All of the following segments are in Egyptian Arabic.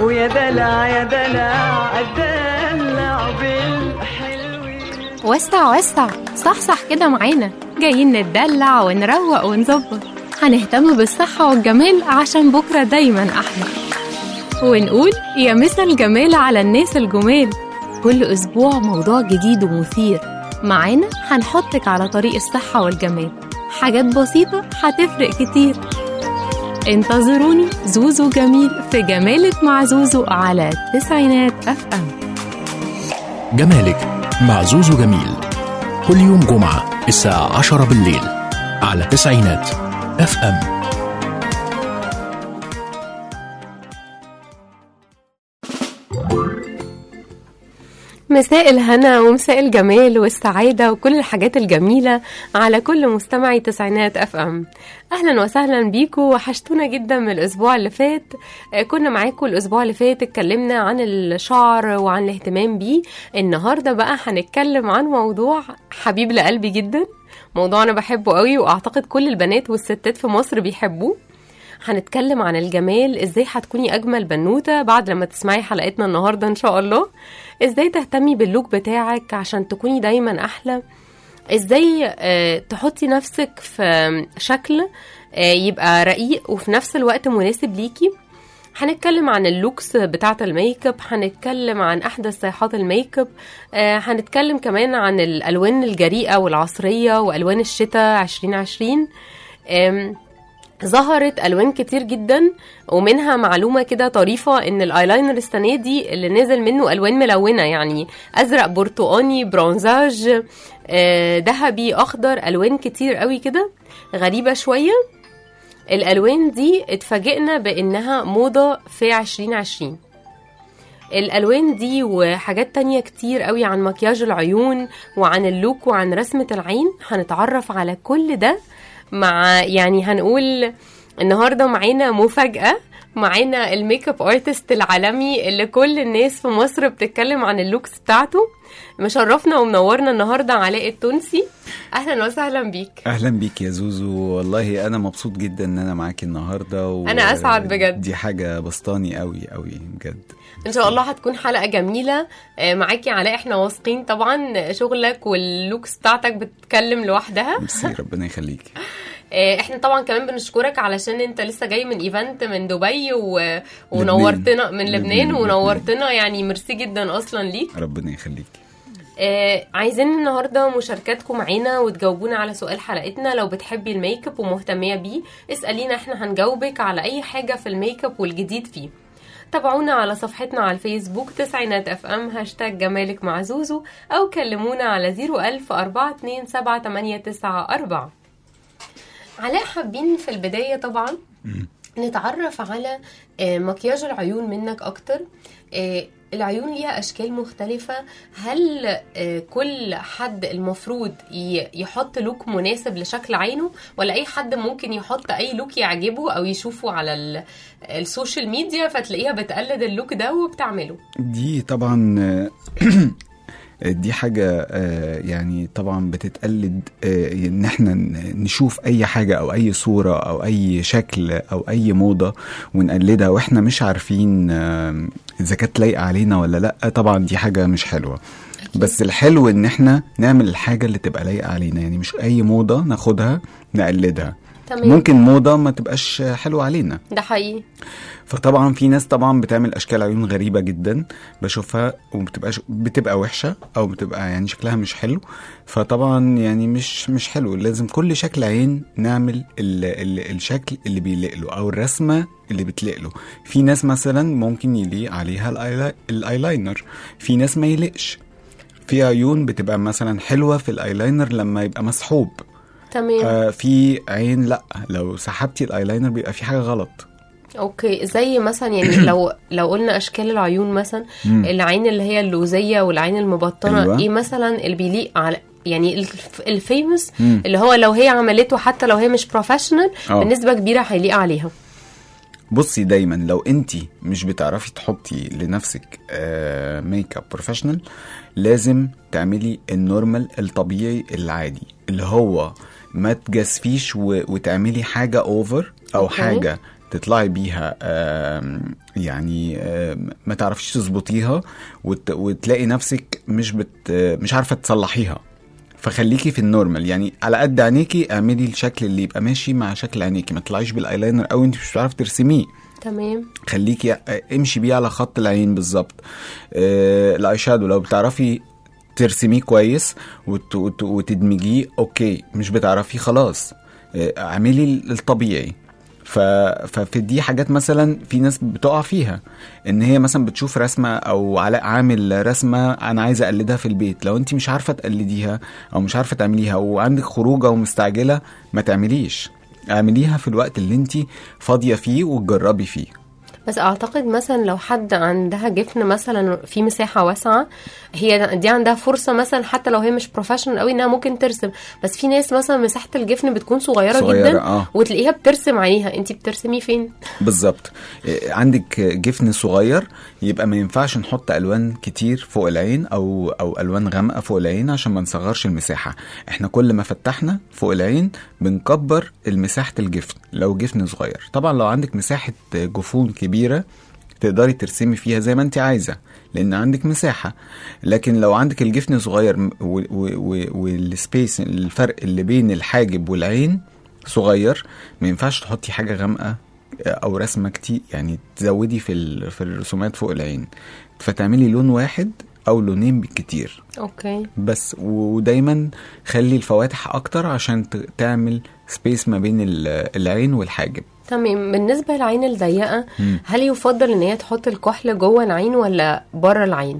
ويا دلع يا دلع الدلع بالحلو وسع وسع صحصح كده معانا جايين نتدلع ونروق ونظبط هنهتم بالصحة والجمال عشان بكرة دايما أحلى ونقول يا مسا الجمال على الناس الجمال كل أسبوع موضوع جديد ومثير معانا هنحطك على طريق الصحة والجمال حاجات بسيطة هتفرق كتير انتظروني زوزو جميل في جمالك مع زوزو على تسعينات اف ام جمالك مع زوزو جميل كل يوم جمعة الساعة 10 بالليل على تسعينات اف ام مساء الهنا ومساء الجمال والسعادة وكل الحاجات الجميلة على كل مستمعي تسعينات اف ام اهلا وسهلا بيكم وحشتونا جدا من الاسبوع اللي فات آه، كنا معاكم الاسبوع اللي فات اتكلمنا عن الشعر وعن الاهتمام بيه النهاردة بقى هنتكلم عن موضوع حبيب لقلبي جدا موضوع انا بحبه قوي واعتقد كل البنات والستات في مصر بيحبوه هنتكلم عن الجمال ازاي هتكوني اجمل بنوته بعد لما تسمعي حلقتنا النهارده ان شاء الله ازاي تهتمي باللوك بتاعك عشان تكوني دايما احلى ازاي آه، تحطي نفسك في شكل آه، يبقى رقيق وفي نفس الوقت مناسب ليكي هنتكلم عن اللوكس بتاعة الميك اب هنتكلم عن احدث صيحات الميك اب آه، هنتكلم كمان عن الالوان الجريئه والعصريه والوان الشتاء 2020 آم، ظهرت الوان كتير جدا ومنها معلومه كده طريفه ان الايلاينر السنه دي اللي نزل منه الوان ملونه يعني ازرق برتقاني برونزاج آه، ذهبي اخضر الوان كتير قوي كده غريبه شويه الالوان دي اتفاجئنا بانها موضه في 2020 الالوان دي وحاجات تانية كتير قوي عن مكياج العيون وعن اللوك وعن رسمة العين هنتعرف على كل ده مع يعني هنقول النهارده معانا مفاجأة معانا الميك اب ارتست العالمي اللي كل الناس في مصر بتتكلم عن اللوكس بتاعته مشرفنا ومنورنا النهارده علاء التونسي اهلا وسهلا بيك اهلا بيك يا زوزو والله انا مبسوط جدا ان انا معاكي النهارده و... أنا أسعد بجد. دي حاجه بسطاني قوي قوي بجد ان شاء الله هتكون حلقه جميله آه، معاكي علاء احنا واثقين طبعا شغلك واللوكس بتاعتك بتتكلم لوحدها ميرسي ربنا يخليك آه، احنا طبعا كمان بنشكرك علشان انت لسه جاي من ايفنت من دبي و... ونورتنا من لبنان، لبنان لبنان. ونورتنا يعني ميرسي جدا اصلا ليك ربنا يخليك آه عايزين النهارده مشاركاتكم معانا وتجاوبونا على سؤال حلقتنا لو بتحبي الميك اب ومهتميه بيه اسالينا احنا هنجاوبك على اي حاجه في الميك اب والجديد فيه تابعونا على صفحتنا على الفيسبوك تسعينات اف ام هاشتاج جمالك مع زوزو او كلمونا على 01000 427 علاء حابين في البدايه طبعا نتعرف على آه، مكياج العيون منك اكتر آه، العيون ليها اشكال مختلفه هل آه، كل حد المفروض ي- يحط لوك مناسب لشكل عينه ولا اي حد ممكن يحط اي لوك يعجبه او يشوفه على ال- السوشيال ميديا فتلاقيها بتقلد اللوك ده وبتعمله دي طبعا آه، دي حاجة آه، يعني طبعا بتتقلد آه، ان احنا ن- نشوف اي حاجة او اي صورة او اي شكل او اي موضة ونقلدها واحنا مش عارفين آه، اذا كانت لايقة علينا ولا لا طبعا دي حاجة مش حلوة بس الحلو ان احنا نعمل الحاجة اللي تبقى لايقة علينا يعني مش اي موضة ناخدها نقلدها تمام ممكن موضة ما تبقاش حلوة علينا ده حقيقي فطبعا في ناس طبعا بتعمل اشكال عيون غريبه جدا بشوفها وبتبقاش بتبقى وحشه او بتبقى يعني شكلها مش حلو فطبعا يعني مش مش حلو لازم كل شكل عين نعمل ال ال الشكل اللي بيليق له او الرسمه اللي بتليق له في ناس مثلا ممكن يليق عليها الآيلا- الايلاينر في ناس ما يليقش في عيون بتبقى مثلا حلوه في الايلاينر لما يبقى مسحوب تمام آه في عين لا لو سحبتي الايلاينر بيبقى في حاجه غلط اوكي زي مثلا يعني لو لو قلنا اشكال العيون مثلا مم. العين اللي هي اللوزيه والعين المبطنه أيوة. ايه مثلا اللي بيليق على يعني الف- الفيموس مم. اللي هو لو هي عملته حتى لو هي مش بروفيشنال آه. بنسبه كبيره هيليق عليها بصي دايما لو انت مش بتعرفي تحطي لنفسك آه ميك اب بروفيشنال لازم تعملي النورمال الطبيعي العادي اللي هو ما تجازفيش و... وتعملي حاجه اوفر او أوكي. حاجه تطلعي بيها آم، يعني آم، ما تعرفيش تظبطيها وت... وتلاقي نفسك مش بت... مش عارفه تصلحيها فخليكي في النورمال يعني على قد عينيكي اعملي الشكل اللي يبقى ماشي مع شكل عينيكي ما تطلعيش بالايلاينر او انت مش بتعرفي ترسميه تمام خليكي امشي بيه على خط العين بالظبط آه الاي شادو لو بتعرفي ترسميه كويس وت... وت... وتدمجيه اوكي مش بتعرفي خلاص آه اعملي الطبيعي ف... ففي دي حاجات مثلا في ناس بتقع فيها ان هي مثلا بتشوف رسمه او علاء عامل رسمه انا عايزه اقلدها في البيت لو انت مش عارفه تقلديها او مش عارفه تعمليها وعندك خروجه ومستعجله ما تعمليش اعمليها في الوقت اللي انت فاضيه فيه وتجربي فيه بس اعتقد مثلا لو حد عندها جفن مثلا في مساحه واسعه هي دي عندها فرصه مثلا حتى لو هي مش بروفيشنال قوي انها ممكن ترسم بس في ناس مثلا مساحه الجفن بتكون صغيره, صغيرة، جدا آه. وتلاقيها بترسم عليها انت بترسمي فين بالظبط إيه، عندك جفن صغير يبقى ما ينفعش نحط الوان كتير فوق العين او او الوان غامقه فوق العين عشان ما نصغرش المساحه احنا كل ما فتحنا فوق العين بنكبر مساحه الجفن لو جفن صغير طبعا لو عندك مساحه جفون كبيره تقدري ترسمي فيها زي ما انت عايزه لان عندك مساحه لكن لو عندك الجفن صغير م- و- و- و- والسبيس الفرق اللي بين الحاجب والعين صغير ما ينفعش تحطي حاجه غامقه او رسمه كتير يعني تزودي في ال- في الرسومات فوق العين فتعملي لون واحد او لونين بالكتير اوكي بس ودايما خلي الفواتح اكتر عشان ت- تعمل سبيس ما بين ال- العين والحاجب تمام بالنسبه للعين الضيقه مم. هل يفضل ان هي تحط الكحل جوه العين ولا بره العين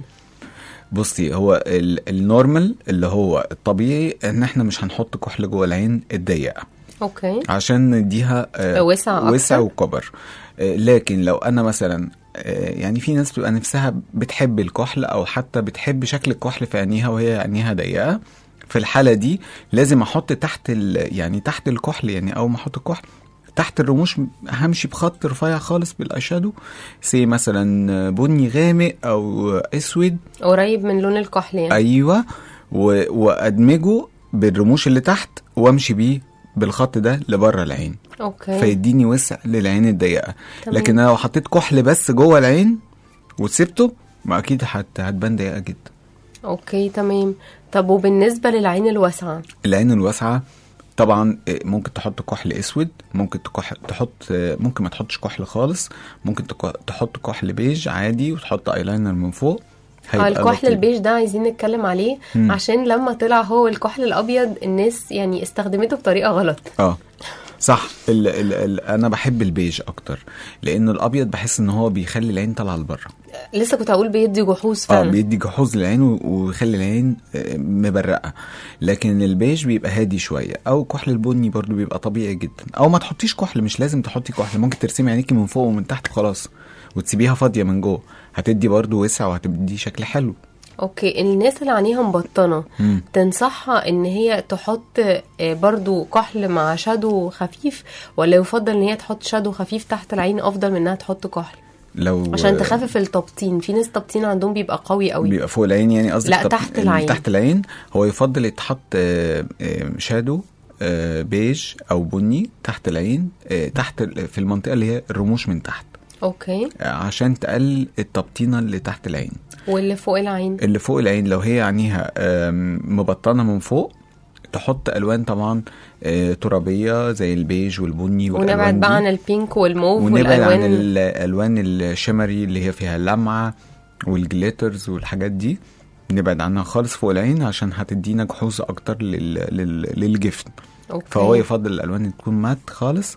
بصي هو ال- النورمال اللي هو الطبيعي ان احنا مش هنحط كحل جوه العين الضيقه اوكي عشان نديها آه، وسع أكتر. وسع وكبر آه، لكن لو انا مثلا آه، يعني في ناس بتبقى نفسها بتحب الكحل او حتى بتحب شكل الكحل في عينيها وهي عينيها ضيقه في الحاله دي لازم احط تحت ال يعني تحت الكحل يعني اول ما احط الكحل تحت الرموش همشي بخط رفيع خالص بالاي شادو سي مثلا بني غامق او اسود قريب من لون الكحل يعني ايوه و... وادمجه بالرموش اللي تحت وامشي بيه بالخط ده لبره العين اوكي فيديني وسع للعين الضيقه تمام. لكن انا لو حطيت كحل بس جوه العين وسبته ما اكيد هت... هتبان ضيقه جدا اوكي تمام طب وبالنسبه للعين الواسعه العين الواسعه طبعا آه، ممكن تحط كحل اسود ممكن تكح... تحط آه، ممكن ما تحطش كحل خالص ممكن تك... تحط كحل بيج عادي وتحط ايلاينر من فوق اه هيبقى الكحل لطيف. البيج ده عايزين نتكلم عليه مم. عشان لما طلع هو الكحل الابيض الناس يعني استخدمته بطريقه غلط اه صح ال ال ال انا بحب البيج اكتر لان الابيض بحس ان هو بيخلي العين طالعه لبره لسه كنت هقول بيدي جحوظ اه فعلا بيدي جحوظ للعين و- ويخلي العين آه، مبرقه لكن البيج بيبقى هادي شويه او كحل البني برضو بيبقى طبيعي جدا او ما تحطيش كحل مش لازم تحطي كحل ممكن ترسمي عينيكي من فوق ومن تحت وخلاص وتسيبيها فاضيه من جوه هتدي برضو وسع وهتدي شكل حلو اوكي الناس اللي عينيها مبطنه مم. تنصحها ان هي تحط آه، برضو كحل مع شادو خفيف ولا يفضل ان هي تحط شادو خفيف تحت العين افضل من انها تحط كحل لو عشان تخفف التبطين في ناس تبطين عندهم بيبقى قوي قوي بيبقى فوق العين يعني قصدك لا، طب- تحت العين. تحت العين هو يفضل يتحط آه، آه، شادو آه، بيج او بني تحت العين آه، تحت ال- في المنطقه اللي هي الرموش من تحت اوكي آه، عشان تقلل التبطينه اللي تحت العين واللي فوق العين اللي فوق العين لو هي عينيها آم، مبطنه من فوق تحط الوان طبعا آه، ترابيه زي البيج والبني والالوان ونبعد دي. بقى عن البينك والموف ونبعد عن والالوان الالوان الشمري اللي هي فيها اللمعه والجليترز والحاجات دي نبعد عنها خالص فوق العين عشان هتدينا جحوظ اكتر لل... لل... للجفن أوكي. فهو يفضل الالوان اللي تكون مات خالص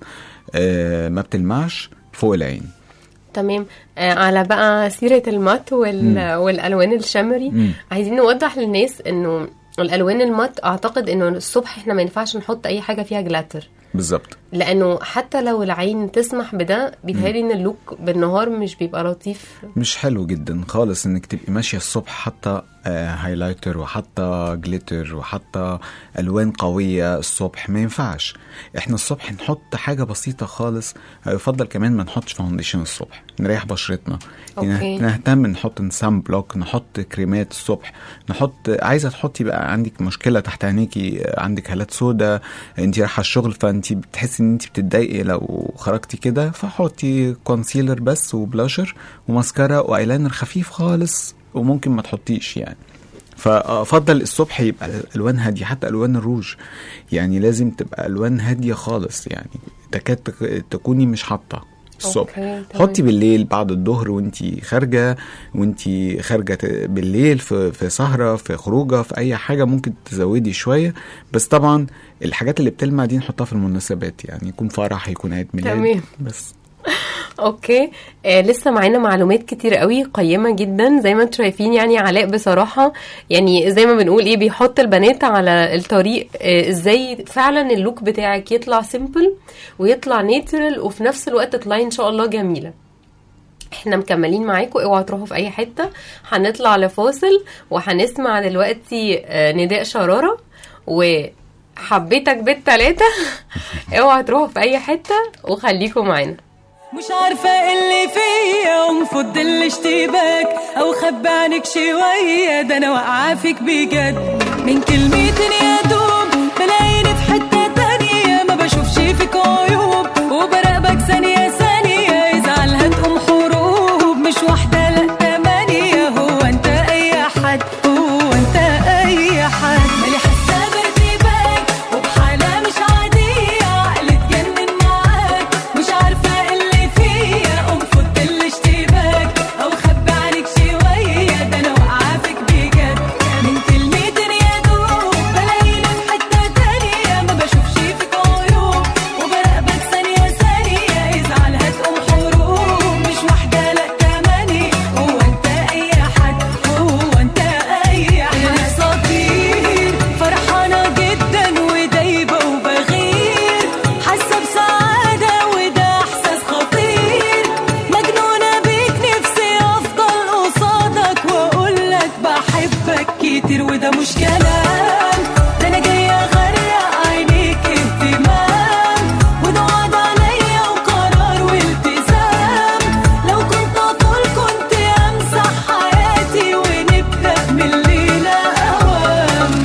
آه ما بتلمعش فوق العين تمام آه على بقى سيرة المات وال... والألوان الشمري مم. عايزين نوضح للناس انه الألوان المات أعتقد انه الصبح احنا ما ينفعش نحط أي حاجة فيها جلاتر بالظبط لأنه حتى لو العين تسمح بده بيتهيألي ان اللوك بالنهار مش بيبقى لطيف مش حلو جدا خالص انك تبقي ماشيه الصبح حاطه آه، هايلايتر وحاطه جليتر وحاطه الوان قويه الصبح ما ينفعش احنا الصبح نحط حاجه بسيطه خالص يفضل كمان ما نحطش فاونديشن الصبح نريح بشرتنا أوكي. نهتم نحط سان بلوك نحط كريمات الصبح نحط عايزه تحطي بقى عندك مشكله تحت عينيكي عندك هالات سودا انت رايحه الشغل فانت بتحسي ان انت بتتضايقي لو خرجتي كده فحطي كونسيلر بس وبلاشر وماسكارا وايلاينر خفيف خالص وممكن ما تحطيش يعني فافضل الصبح يبقى الالوان هاديه حتى الوان الروج يعني لازم تبقى الوان هاديه خالص يعني تكاد تك- تكوني مش حاطه الصبح أوكي، تمام. حطي بالليل بعد الظهر وانتي خارجه وانتي خارجه ت- بالليل في في سهره في خروجه في اي حاجه ممكن تزودي شويه بس طبعا الحاجات اللي بتلمع دي نحطها في المناسبات يعني يكون فرح يكون عيد ميلاد تمام. بس اوكي آه لسه معانا معلومات كتير قوي قيمة جدا زي ما انتم شايفين يعني علاء بصراحة يعني زي ما بنقول ايه بيحط البنات على الطريق آه ازاي فعلا اللوك بتاعك يطلع سيمبل ويطلع ناتشرال وفي نفس الوقت تطلعي ان شاء الله جميلة احنا مكملين معاكم اوعوا تروحوا في اي حتة هنطلع لفاصل وهنسمع دلوقتي آه نداء شرارة وحبيتك بالتلاتة اوعوا تروحوا في اي حتة وخليكم معانا مش عارفة إيه اللي فيا ومفض الاشتباك أو خبي عنك شوية ده أنا واقعة فيك بجد من كلمتين يا دوب بلاقيني في حتة تانية ما بشوفش فيك عيوب وبراقبك ثانية ثانية يزعل هتقوم حروب مش واحدة لأ تمانية هو أنت أي حد هو أنت أي حد مالي حاسة بارتباك وبحالة مش عادية عقلي اتجنن معاك مش عارفة إيه اللي فيا قوم فض الاشتباك أو خبي عنك شوية ده أنا واقعة فيك بجد من كلمتين يا دوب بلاقيني في حتة تانية ما بشوفش فيك عيوب وبراقبك ثانية ثانية يزعل هتقوم حروب مش واحدة لأ تمانية هو أنت أي حد هو أنت أي حد أنا صغير فرحانة جدا ودايبة وبغير حاسة بسعادة وده إحساس خطير مجنونة بيك نفسي أفضل قصادك وأقولك بحبك كتير وده مش كلام ده أنا جاية أغرق عينيك اهتمام وده وعد عليا وقرار والتزام لو كنت أطول كنت أمسح حياتي ونبدأ من الليلة أوام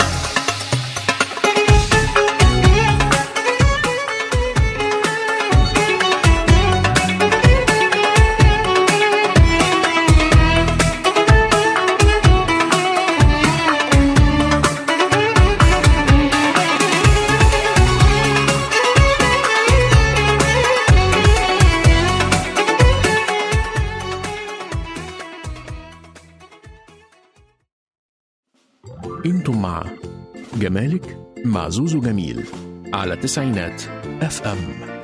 انتم مع جمالك مع زوزو جميل على تسعينات اف ام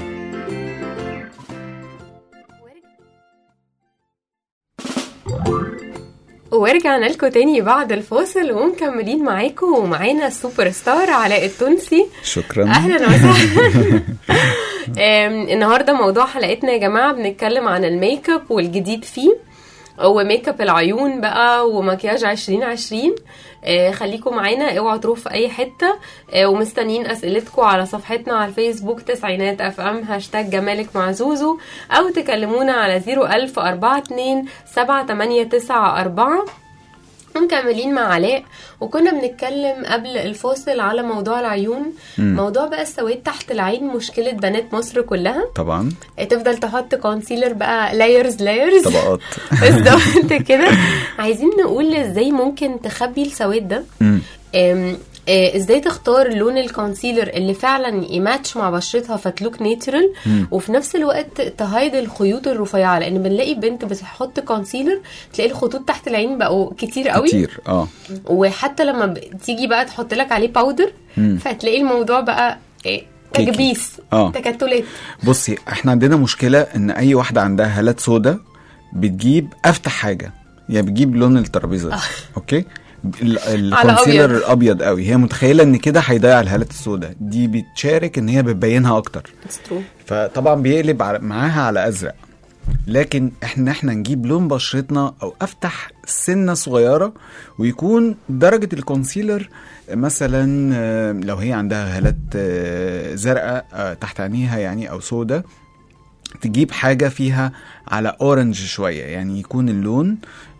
ورجعنا لكم تاني بعد الفاصل ومكملين معاكم ومعانا السوبر ستار علاء التونسي شكرا اهلا وسهلا آم، النهارده موضوع حلقتنا يا جماعه بنتكلم عن الميك اب والجديد فيه وميك اب العيون بقى ومكياج 2020 آه، خليكم معانا اوعوا تروحوا في اي حته آه، ومستنيين اسئلتكم على صفحتنا على الفيسبوك تسعينات اف ام هاشتاج جمالك مع زوزو او تكلمونا على 01042 7894 ومكملين مع علاء وكنا بنتكلم قبل الفاصل على موضوع العيون مم. موضوع بقى السواد تحت العين مشكلة بنات مصر كلها طبعا تفضل تحط كونسيلر بقى لايرز لايرز طبقات بالظبط كده عايزين نقول ازاي ممكن تخبي السواد ده مم. أم، آه، ازاي تختار لون الكونسيلر اللي فعلا يماتش مع بشرتها فتلوك ناتشرال مم. وفي نفس الوقت تهايد الخيوط الرفيعه لان بنلاقي بنت بتحط كونسيلر تلاقي الخطوط تحت العين بقوا كتير قوي كتير اه وحتى لما ب- تيجي بقى تحط لك عليه باودر مم. فتلاقي الموضوع بقى إيه كيكي. تجبيس آه. تكتلات بصي احنا عندنا مشكله ان اي واحده عندها هالات سودا بتجيب افتح حاجه يعني بتجيب لون الترابيزه ده. اوكي ال- على الكونسيلر أبيض. ابيض قوي هي متخيله ان كده هيضيع الهالات السوداء دي بتشارك ان هي بتبينها اكتر It's true. فطبعا بيقلب على- معاها على ازرق لكن احنا احنا نجيب لون بشرتنا او افتح سنه صغيره ويكون درجه الكونسيلر مثلا آه، لو هي عندها هالات آه، زرقاء آه، تحت عينيها يعني او سودة تجيب حاجه فيها على اورنج شويه يعني يكون اللون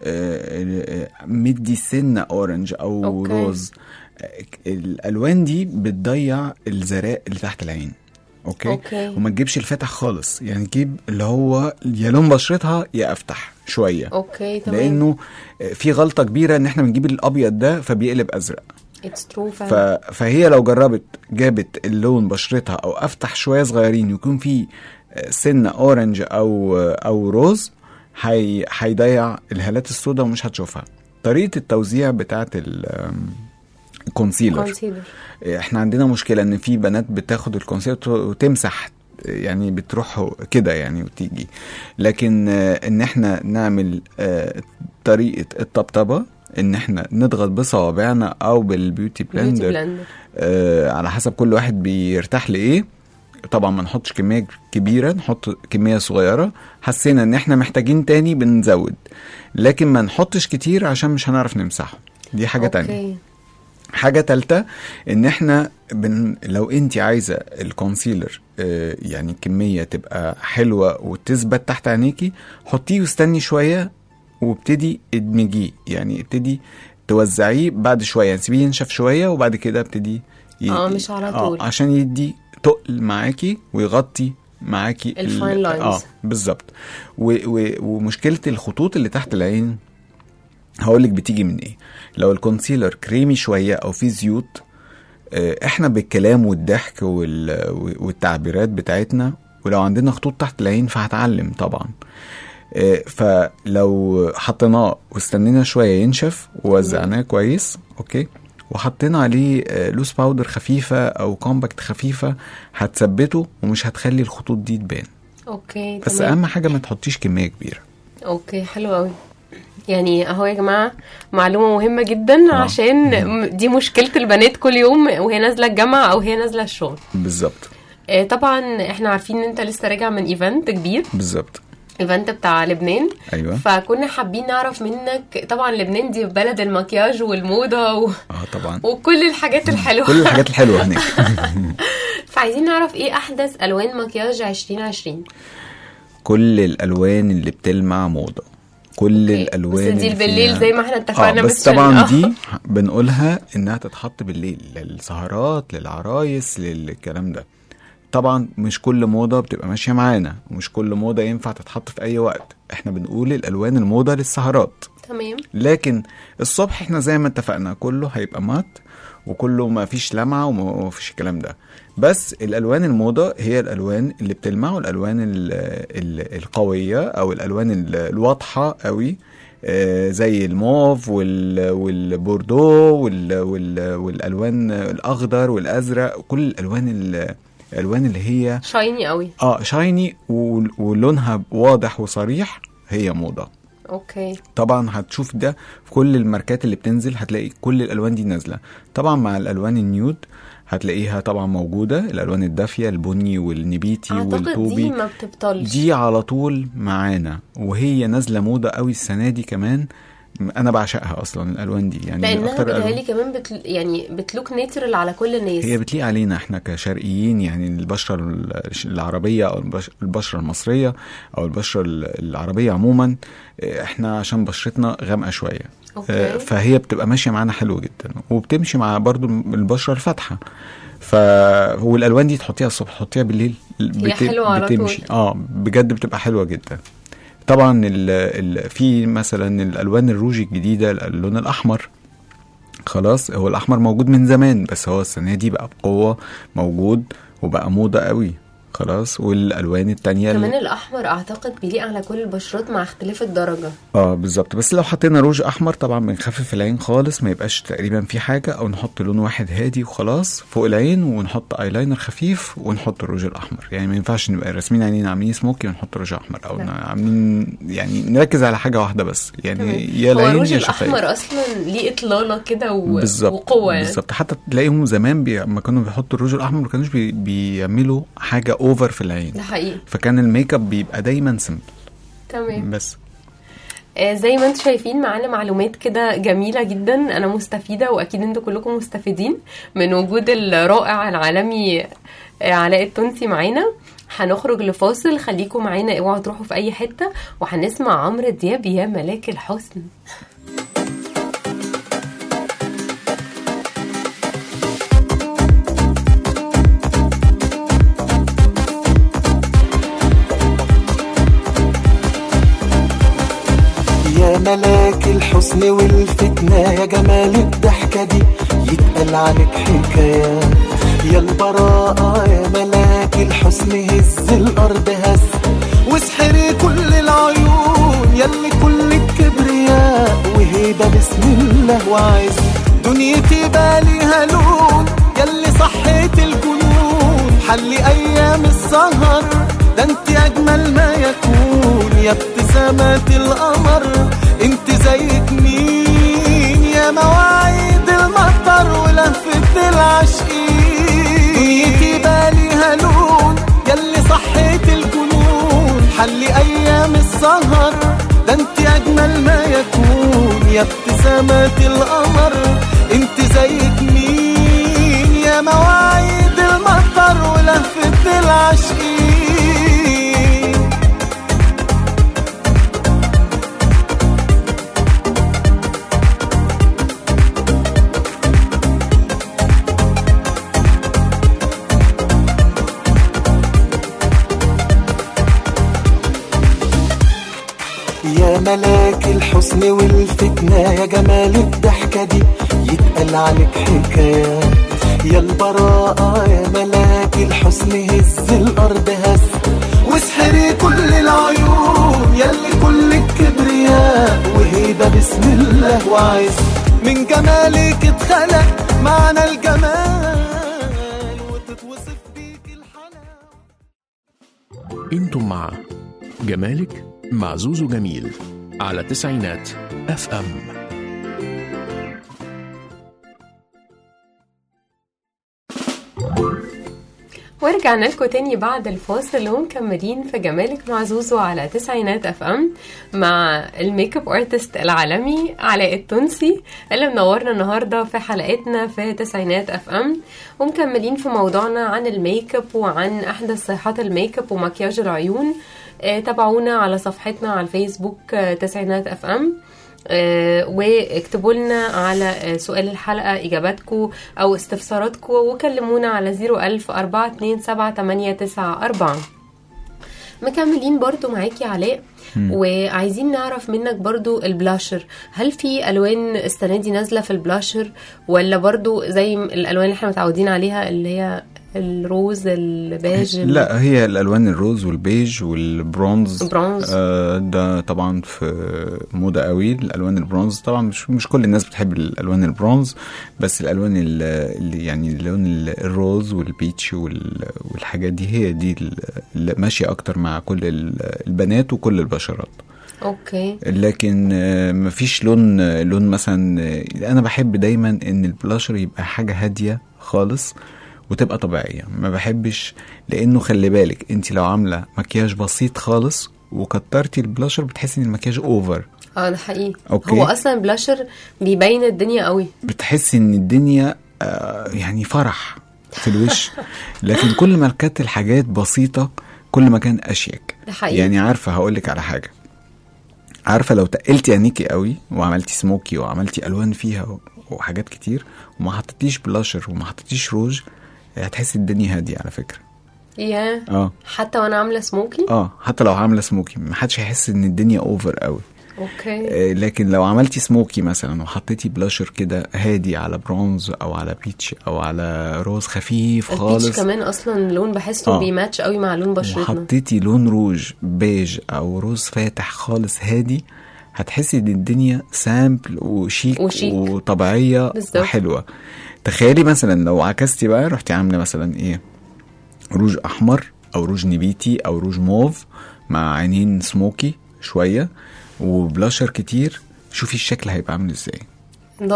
آه، آه، مدي سنه اورنج او أوكي. روز آه، الالوان دي بتضيع الزراء اللي تحت العين اوكي, أوكي. وما تجيبش الفاتح خالص يعني تجيب اللي هو يا لون بشرتها يا افتح شويه اوكي تمام لانه في غلطه كبيره ان احنا بنجيب الابيض ده فبيقلب ازرق اتس ترو ف... فعلا فهي لو جربت جابت اللون بشرتها او افتح شويه صغيرين يكون في سنه اورنج او او روز هي... هيضيع الهالات السوداء ومش هتشوفها طريقه التوزيع بتاعت ال... الكونسيلر كونسيلر احنا عندنا مشكله ان في بنات بتاخد الكونسيلر وتمسح يعني بتروح كده يعني وتيجي لكن آه، ان احنا نعمل آه، طريقه الطبطبه ان احنا نضغط بصوابعنا او بالبيوتي بيوتي بلندر بلندر آه على حسب كل واحد بيرتاح لايه طبعا ما نحطش كميه كبيره نحط كميه صغيره حسينا ان احنا محتاجين تاني بنزود لكن ما نحطش كتير عشان مش هنعرف نمسحه دي حاجه تانية اوكي حاجة تالتة ان احنا بن لو انت عايزة الكونسيلر آه، يعني كمية تبقى حلوة وتثبت تحت عينيكي حطيه واستني شوية وابتدي ادمجيه يعني ابتدي توزعيه بعد شوية يعني سيبيه ينشف شوية وبعد كده ابتدي ي- آه، مش على طول. اه عشان يدي تقل معاكي ويغطي معاكي ال- الفاين لاينز. اه بالظبط و- و- ومشكلة الخطوط اللي تحت العين هقولك بتيجي من ايه لو الكونسيلر كريمي شويه او فيه زيوت آه، احنا بالكلام والضحك وال- والتعبيرات بتاعتنا ولو عندنا خطوط تحت العين فهتعلم طبعا آه، فلو حطيناه واستنينا شويه ينشف ووزعناه كويس اوكي وحطينا عليه آه، لوس باودر خفيفه او كومباكت خفيفه هتثبته ومش هتخلي الخطوط دي تبان اوكي بس تمام. اهم حاجه ما تحطيش كميه كبيره اوكي حلو قوي يعني اهو يا جماعه معلومه مهمه جدا آه. عشان م- دي مشكله البنات كل يوم وهي نازله الجامعه او هي نازله الشغل بالظبط آه، طبعا احنا عارفين ان انت لسه راجع من ايفنت كبير بالظبط ايفنت بتاع لبنان ايوه فكنا حابين نعرف منك طبعا لبنان دي بلد المكياج والموضه و... اه طبعا وكل الحاجات الحلوه كل الحاجات الحلوه هناك فعايزين نعرف ايه احدث الوان مكياج 2020 كل الالوان اللي بتلمع موضه كل أوكي. الالوان بس دي اللي بالليل فيها- زي ما احنا اتفقنا آه بس بس عشان- طبعا آه. دي بنقولها انها تتحط بالليل للسهرات للعرايس للكلام ده طبعا مش كل موضه بتبقى ماشيه معانا ومش كل موضه ينفع تتحط في اي وقت احنا بنقول الالوان الموضه للسهرات تمام لكن الصبح احنا زي ما اتفقنا كله هيبقى مات وكله ما فيش لمعه وما فيش الكلام ده بس الالوان الموضه هي الالوان اللي بتلمع والالوان ال ال القويه او الالوان ال- الواضحه قوي آه، زي الموف وال- والبوردو وال وال والالوان الاخضر والازرق كل الالوان ال- الالوان اللي هي شايني قوي اه شايني ول- ولونها واضح وصريح هي موضه اوكي طبعا هتشوف ده في كل الماركات اللي بتنزل هتلاقي كل الالوان دي نازله طبعا مع الالوان النيود هتلاقيها طبعا موجوده الالوان الدافيه البني والنبيتي اعتقد دي والطوبي ما بتبطلش دي على طول معانا وهي نازله موضه قوي السنه دي كمان انا بعشقها اصلا الالوان دي يعني من لانها أكتر الألوان- بتهيألي كمان بتل... يعني بتلوك نيترال على كل الناس هي بتليق علينا احنا كشرقيين يعني البشره ال- العربيه او البش- البشره المصريه او البشره ال- العربيه عموما اه، احنا عشان بشرتنا غامقه شويه أوكي. اه، فهي بتبقى ماشيه معانا حلو جدا وبتمشي مع برضو البشره الفاتحه ف والالوان دي تحطيها الصبح تحطيها بالليل هي حلوة على طول. بتمشي اه بجد بتبقى حلوه جدا طبعا ال ال في مثلا الالوان الروج الجديده اللون الاحمر خلاص هو الاحمر موجود من زمان بس هو السنه دي بقى بقوه موجود وبقى موضه قوي خلاص والالوان التانية كمان اللي- الاحمر اعتقد بيليق على كل البشرات مع اختلاف الدرجه اه بالظبط بس لو حطينا روج احمر طبعا بنخفف العين خالص ما يبقاش تقريبا في حاجه او نحط لون واحد هادي وخلاص فوق العين ونحط ايلاينر خفيف ونحط الروج الاحمر يعني ما ينفعش نبقى راسمين عينينا عاملين سموكي ونحط روج احمر او لا. عاملين يعني نركز على حاجه واحده بس يعني تمام. يا هو العين الروج يا الشفايف الاحمر اصلا ليه اطلاله كده و... بالظبط وقوه يعني بالظبط حتى تلاقيهم زمان بي... لما كانوا بيحطوا الروج الاحمر ما كانوش بي... بيعملوا حاجه اوفر في العين ده حقيقي فكان الميك اب بيبقى دايما سمبل تمام بس آه، زي ما انتم شايفين معانا معلومات كده جميلة جدا انا مستفيدة واكيد انتوا كلكم مستفيدين من وجود الرائع العالمي آه، علاء التونسي معانا هنخرج لفاصل خليكم معانا اوعوا تروحوا في اي حتة وهنسمع عمرو دياب يا ملاك الحسن يا ملاك الحسن والفتنة يا جمال الضحكة دي يتقال عنك حكايات يا البراءة يا ملاك الحسن هز الأرض هز واسحري كل العيون يلي كل الكبرياء وهيبة بسم الله وعز دنيتي باليها لون يلي صحيت الجنون حلي أيام السهر ده انت أجمل ما يكون يا ابتسامات القمر انت زيك مين يا مواعيد المطر ولفة العاشقين دنيتي باليها لون يلي صحيت الجنون حلي ايام السهر ده انت اجمل ما يكون يا ابتسامات القمر انت زيك مين يا مواعيد المطر ولفة العاشقين يا ملاك الحسن والفتنة يا جمال الضحكة دي يتقال عنك حكايات يا البراءة يا ملاك الحسن هز الأرض هز واسحري كل العيون يلي كل الكبرياء وهيبة بسم الله وعز من جمالك اتخلق معنى الجمال وتتوصف بيك الحلاوة انتم مع جمالك مع زوزو جميل على تسعينات اف ام ورجعنا لكم تاني بعد الفاصل ومكملين في جمالك مع زوزو على تسعينات اف ام مع الميك اب ارتست العالمي علاء التونسي اللي منورنا النهارده في حلقتنا في تسعينات اف ام ومكملين في موضوعنا عن الميك اب وعن احدث صيحات الميك اب ومكياج العيون آه، تابعونا على صفحتنا على الفيسبوك آه، تسعينات اف ام آه، واكتبوا لنا على آه، سؤال الحلقة إجاباتكم أو استفساراتكم وكلمونا على 01000 427 مكملين برضو معاكي علاء وعايزين نعرف منك برضو البلاشر هل في الوان السنه دي نازله في البلاشر ولا برضو زي الالوان اللي احنا متعودين عليها اللي هي الروز البيج ال- لا هي الالوان الروز والبيج والبرونز برونز. آه ده طبعا في موضه قوي الالوان البرونز طبعا مش مش كل الناس بتحب الالوان البرونز بس الالوان ال- اللي يعني اللون ال- الروز والبيتش وال- والحاجات دي هي دي ال- اللي ماشيه اكتر مع كل ال- البنات وكل البشرات اوكي لكن آه، مفيش لون آه، لون مثلا آه، انا بحب دايما ان البلاشر يبقى حاجه هاديه خالص وتبقى طبيعيه ما بحبش لانه خلي بالك انت لو عامله مكياج بسيط خالص وكترتي البلاشر بتحسي ان المكياج اوفر اه ده حقيقي أوكي. هو اصلا البلاشر بيبين الدنيا قوي بتحسي ان الدنيا آه، يعني فرح في الوش لكن كل ما كانت الحاجات بسيطه كل ما كان اشيك ده حقيقي. يعني عارفه هقول لك على حاجه عارفه لو تقلتي عينيكي قوي وعملتي سموكي وعملتي الوان فيها و- وحاجات كتير وما حطيتيش بلاشر وما حطيتيش روج هتحسي الدنيا هاديه على فكره يا اه حتى وانا عامله سموكي اه حتى لو عامله سموكي ما حدش هيحس ان الدنيا اوفر قوي اوكي آه، لكن لو عملتي سموكي مثلا وحطيتي بلاشر كده هادي على برونز او على بيتش او على روز خفيف البيتش خالص كمان اصلا لون بحسه آه. بيماتش قوي مع لون بشرتنا وحطيتي لون روج بيج او روز فاتح خالص هادي هتحسي ان الدنيا سامبل وشيك, وشيك. وطبيعيه بالظبط. وحلوه تخيلي مثلا لو عكستي بقى رحتي عامله مثلا ايه روج احمر او روج نبيتي او روج موف مع عينين سموكي شويه وبلاشر كتير شوفي الشكل هيبقى عامل ازاي ضايع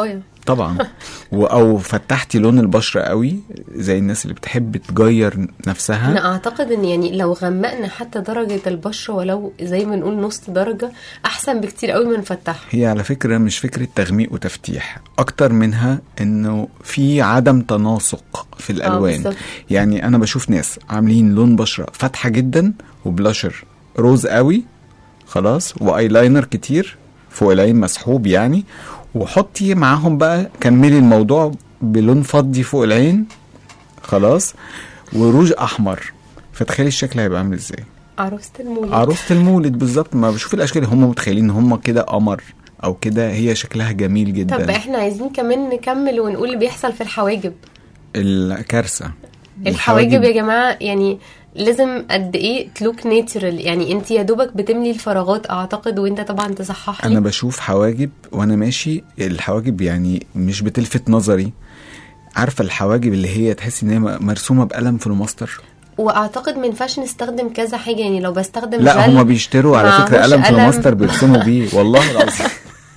طبعا و- او فتحتي لون البشره قوي زي الناس اللي بتحب تغير نفسها انا اعتقد ان يعني لو غمقنا حتى درجه البشره ولو زي ما نقول نص درجه احسن بكتير قوي من نفتحها هي على فكرة مش فكرة تغميق وتفتيح أكتر منها إنه في عدم تناسق في الألوان بالظبط. يعني أنا بشوف ناس عاملين لون بشرة فاتحة جدا وبلاشر روز قوي خلاص وأيلاينر كتير فوق العين مسحوب يعني وحطي معاهم بقى كملي الموضوع بلون فضي فوق العين خلاص وروج أحمر فتخيلي الشكل هيبقى عامل ازاي عروسه المولد عروسة المولد بالظبط ما بشوف الاشكال هم متخيلين ان هم كده قمر او كده هي شكلها جميل جدا طب احنا عايزين كمان نكمل ونقول اللي بيحصل في الحواجب الكارثه الحواجب يا جماعه يعني لازم قد ايه تلوك ناتشرال يعني انت يا دوبك بتملي الفراغات اعتقد وانت طبعا تصحح انا لي بشوف حواجب وانا ماشي الحواجب يعني مش بتلفت نظري عارفه الحواجب اللي هي تحسي ان هي مرسومه بقلم في الماستر واعتقد ما ينفعش نستخدم كذا حاجه يعني لو بستخدم لا جل هما بيشتروا على فكره معهوش قلم في الماستر بيرسموا بيه والله العظيم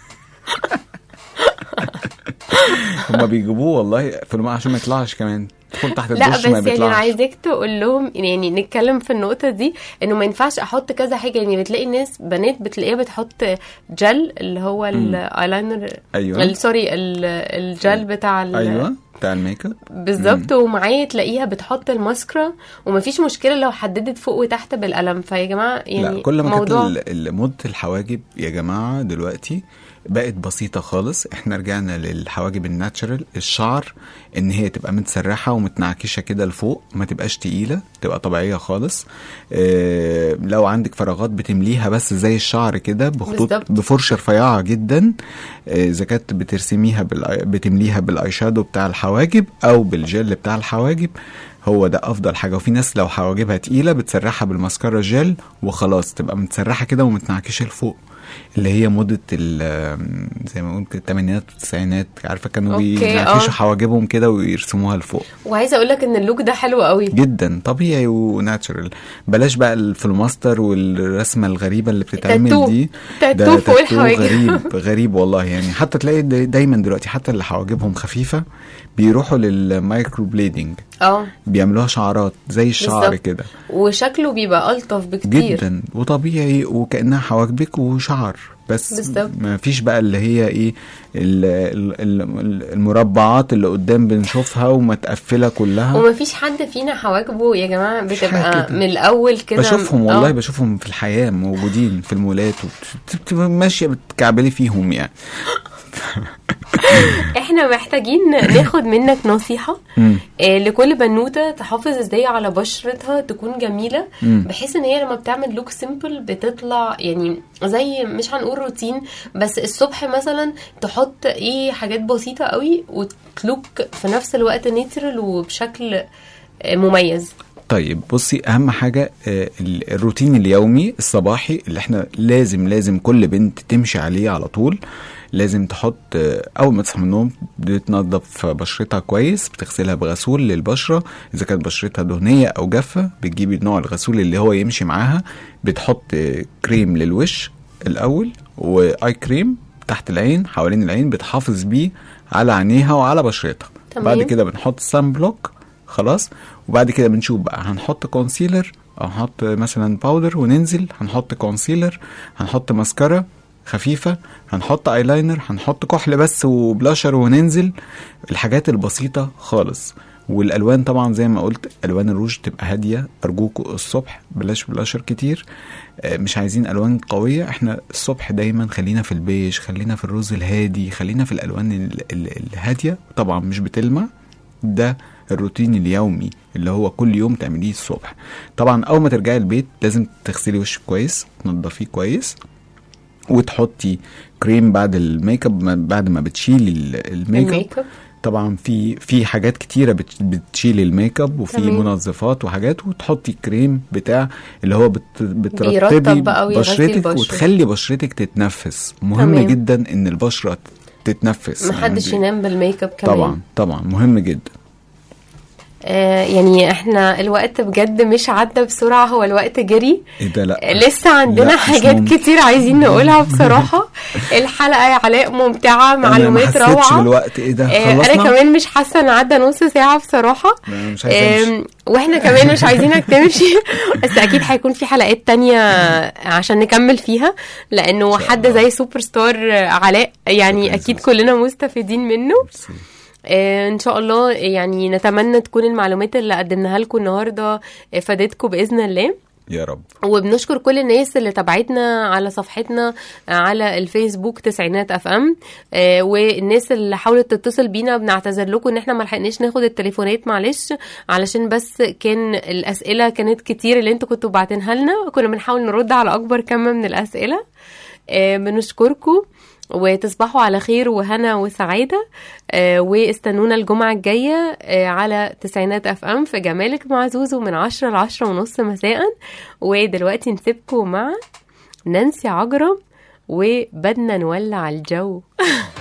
هما بيجيبوه والله في الماء عشان ما يطلعش كمان تدخل تحت لا الدش بس ما يعني انا بيطلعش عايزاك تقول لهم يعني نتكلم في النقطه دي انه ما ينفعش احط كذا حاجه يعني بتلاقي ناس بنات بتلاقيها بتحط جل اللي هو الايلاينر أيوة. ال- سوري ال- الجل بتاع ال- ايوه بتاع الميك اب بالظبط ومعايا تلاقيها بتحط الماسكرا ومفيش مشكله لو حددت فوق وتحت بالقلم فيا جماعه يعني لا كل ما كانت موضوع ال- ال- مدة الحواجب يا جماعة دلوقتي بقت بسيطة خالص احنا رجعنا للحواجب الناتشرال الشعر ان هي تبقى متسرحة ومتنعكشة كده لفوق ما تبقاش تقيلة تبقى طبيعية خالص اه لو عندك فراغات بتمليها بس زي الشعر كده بخطوط بالظبط. بفرشة رفيعة جدا آه، اذا كانت بترسميها بالآي- بتمليها بالاي شادو بتاع الحواجب او بالجل بتاع الحواجب هو ده افضل حاجه وفي ناس لو حواجبها تقيله بتسرحها بالماسكارا جل وخلاص تبقى متسرحه كده ومتنعكشه لفوق اللي هي مدة ال- زي ما قلت الثمانينات والتسعينات عارفة كانوا أوكي، بينعكشوا آه. حواجبهم كده ويرسموها لفوق وعايزه اقول لك ان اللوك ده حلو قوي جدا طبيعي وناتشرال بلاش بقى الفلوماستر والرسمه الغريبه اللي بتتعمل تاتو. دي تاتو ده فوق الحواجب. غريب غريب والله يعني حتى تلاقي دا- دايما دلوقتي حتى اللي حواجبهم خفيفه بيروحوا للمايكرو بليدنج اه بيعملوها شعرات زي الشعر بالظبط. كده وشكله بيبقى الطف بكتير جدا وطبيعي وكانها حواجبك وشعر بس بالظبط. ما فيش بقى اللي هي ايه ال- ال- ال- المربعات اللي قدام بنشوفها ومتقفله كلها ومفيش حد فينا حواجبه يا جماعه مفيش حاجة بتبقى كده. من الاول كده بشوفهم والله آه. بشوفهم في الحياه موجودين في المولات وبتبقى ماشيه بتكعبلي فيهم يعني احنا محتاجين ناخد منك نصيحة مم. آه، لكل بنوتة تحافظ ازاي على بشرتها تكون جميلة مم. بحيث ان هي لما بتعمل لوك سيمبل بتطلع يعني زي مش هنقول روتين بس الصبح مثلا تحط ايه حاجات بسيطة قوي وتلوك في نفس الوقت نيترال وبشكل آه، مميز طيب بصي اهم حاجه آه، ال- الروتين اليومي الصباحي اللي احنا لازم لازم كل بنت تمشي عليه على طول لازم تحط آه، اول ما تصحى من النوم بتنظف بشرتها كويس بتغسلها بغسول للبشره اذا كانت بشرتها دهنيه او جافه بتجيبي نوع الغسول اللي هو يمشي معاها بتحط آه، كريم للوش الاول واي كريم تحت العين حوالين العين بتحافظ بيه على عينيها وعلى بشرتها تمام. بعد كده بنحط سان بلوك خلاص وبعد كده بنشوف بقى هنحط كونسيلر او هنحط مثلا باودر وننزل هنحط كونسيلر هنحط ماسكارا خفيفة هنحط ايلاينر هنحط كحل بس وبلاشر وننزل الحاجات البسيطة خالص والالوان طبعا زي ما قلت الوان الروج تبقى هاديه ارجوكوا الصبح بلاش بلاشر كتير آه، مش عايزين الوان قويه احنا الصبح دايما خلينا في البيج خلينا في الروز الهادي خلينا في الالوان ال- ال- الهاديه طبعا مش بتلمع ده الروتين اليومي اللي هو كل يوم تعمليه الصبح طبعا اول ما ترجعي البيت لازم تغسلي وشك كويس تنضفيه كويس وتحطي كريم بعد الميك اب ما- بعد ما بتشيلي ال- الميك اب الميك اب طبعا في في حاجات كتيره بت- بتشيل الميك اب وفي تمام. منظفات وحاجات وتحطي كريم بتاع اللي هو بت بترطبي بيرطب بقى ويغذي بشرتك البشرة. وتخلي بشرتك تتنفس مهم تمام. جدا ان البشره تتنفس محدش يعني ينام بالميك اب كمان طبعا طبعا مهم جدا آه يعني احنا الوقت بجد مش عدى بسرعة هو الوقت جري ايه ده لا لسه عندنا لا، مش حاجات ممكن. كتير عايزين نقولها بصراحة الحلقة يا علاء ممتعة انا ما معلومات حسيتش روعة بالوقت ايه ده آه، خلصنا انا كمان مش حاسه ان عدى نص ساعه بصراحه أنا مش عايزة أمشي. آم، واحنا كمان مش عايزينك تمشي بس اكيد هيكون في حلقات تانية عشان نكمل فيها لانه شاء حد الله. زي سوبر ستار علاء يعني شكراً اكيد زوزو. كلنا مستفيدين منه ميرسي. آه، ان شاء الله يعني نتمنى تكون المعلومات اللي قدمناها لكم النهارده فادتكم باذن الله يا رب وبنشكر كل الناس اللي تابعتنا على صفحتنا على الفيسبوك تسعينات اف ام آه، والناس اللي حاولت تتصل بينا بنعتذر لكم ان احنا ما لحقناش ناخد التليفونات معلش علشان بس كان الاسئله كانت كتير اللي انتوا كنتوا باعتينها لنا كنا بنحاول نرد على اكبر كم من الاسئله آه، بنشكركم وتصبحوا على خير وهنا وسعادة آه، واستنونا الجمعة الجاية آه، على تسعينات اف ام في جمالك مع زوزو من عشرة لعشرة ونص مساء ودلوقتي نسيبكم مع نانسي عجرم وبدنا نولع الجو